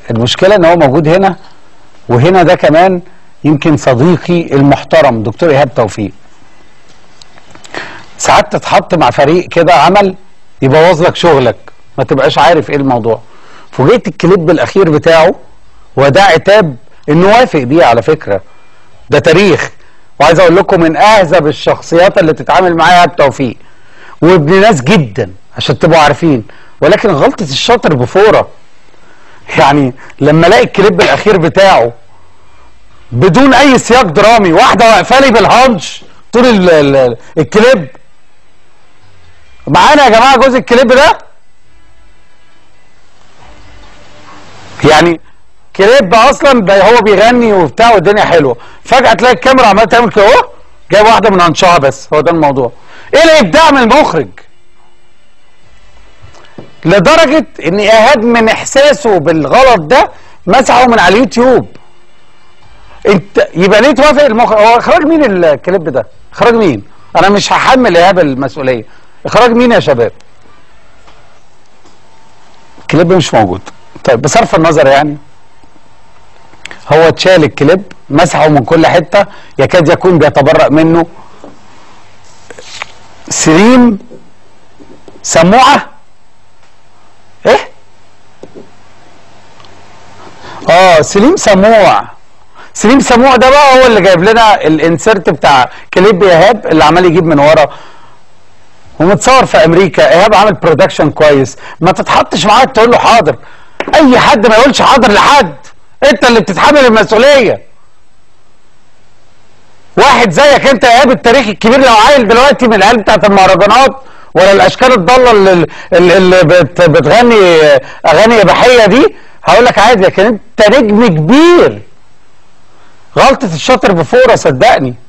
المشكله ان هو موجود هنا وهنا ده كمان يمكن صديقي المحترم دكتور ايهاب توفيق ساعات تتحط مع فريق كده عمل يبوظ لك شغلك ما تبقاش عارف ايه الموضوع فوجئت الكليب الاخير بتاعه وده عتاب انه وافق بيه على فكره ده تاريخ وعايز اقول لكم من اهذب الشخصيات اللي تتعامل معاها بتوفيق وابن ناس جدا عشان تبقوا عارفين ولكن غلطه الشاطر بفوره يعني لما الاقي الكليب الاخير بتاعه بدون اي سياق درامي واحده واقفه لي بالهانش طول ال- ال- الكليب معانا يا جماعه جزء الكليب ده يعني كليب اصلا ب- هو بيغني وبتاع والدنيا حلوه فجاه تلاقي الكاميرا عماله تعمل كده اهو جايب واحده من انشها بس هو ده الموضوع ايه الابداع من المخرج لدرجه ان ايهاب من احساسه بالغلط ده مسحه من على اليوتيوب انت يبقى ليه توافق المخرج هو اخراج مين الكليب ده اخراج مين انا مش هحمل ايهاب المسؤوليه اخراج مين يا شباب الكليب مش موجود طيب بصرف النظر يعني هو اتشال الكليب مسحه من كل حته يكاد يكون بيتبرأ منه سليم سموعه ايه اه سليم سموع سليم سموع ده بقى هو اللي جايب لنا الانسرت بتاع كليب ايهاب اللي عمال يجيب من ورا ومتصور في امريكا ايهاب عامل برودكشن كويس ما تتحطش معاه تقول له حاضر اي حد ما يقولش حاضر لحد انت اللي بتتحمل المسؤوليه واحد زيك انت يا ايهاب التاريخ الكبير لو عيل دلوقتي من العيال بتاعت المهرجانات ولا الاشكال الضاله اللي, اللي اللي بت بتغني اغاني اباحيه دي هقول لك عادي لكن انت نجم كبير غلطه الشاطر بفوره صدقني